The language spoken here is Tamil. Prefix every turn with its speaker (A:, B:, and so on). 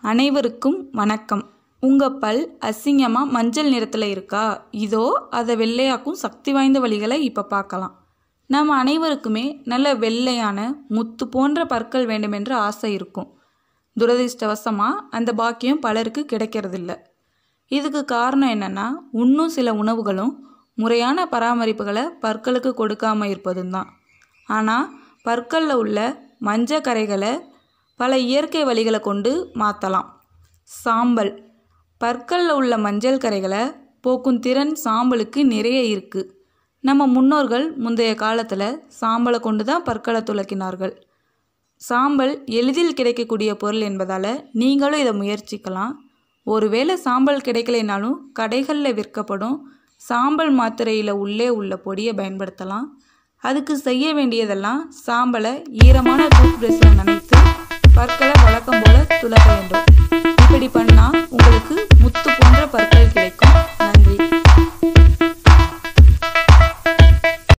A: அனைவருக்கும் வணக்கம் உங்கள் பல் அசிங்கமாக மஞ்சள் நிறத்தில் இருக்கா இதோ அதை வெள்ளையாக்கும் சக்தி வாய்ந்த வழிகளை இப்போ பார்க்கலாம் நம்ம அனைவருக்குமே நல்ல வெள்ளையான முத்து போன்ற பற்கள் வேண்டுமென்ற ஆசை இருக்கும் துரதிர்ஷ்டவசமாக அந்த பாக்கியம் பலருக்கு கிடைக்கிறதில்ல இதுக்கு காரணம் என்னென்னா இன்னும் சில உணவுகளும் முறையான பராமரிப்புகளை பற்களுக்கு கொடுக்காமல் இருப்பதும் தான் ஆனால் பற்களில் உள்ள மஞ்சள் கரைகளை பல இயற்கை வழிகளை கொண்டு மாற்றலாம் சாம்பல் பற்களில் உள்ள மஞ்சள் கரைகளை போக்கும் திறன் சாம்பலுக்கு நிறைய இருக்குது நம்ம முன்னோர்கள் முந்தைய காலத்தில் சாம்பலை கொண்டு தான் பற்களை துலக்கினார்கள் சாம்பல் எளிதில் கிடைக்கக்கூடிய பொருள் என்பதால் நீங்களும் இதை முயற்சிக்கலாம் ஒருவேளை சாம்பல் கிடைக்கலைனாலும் கடைகளில் விற்கப்படும் சாம்பல் மாத்திரையில் உள்ளே உள்ள பொடியை பயன்படுத்தலாம் அதுக்கு செய்ய வேண்டியதெல்லாம் சாம்பலை ஈரமான டூத் ப்ரஷ்ஷில் நனைத்து பற்களை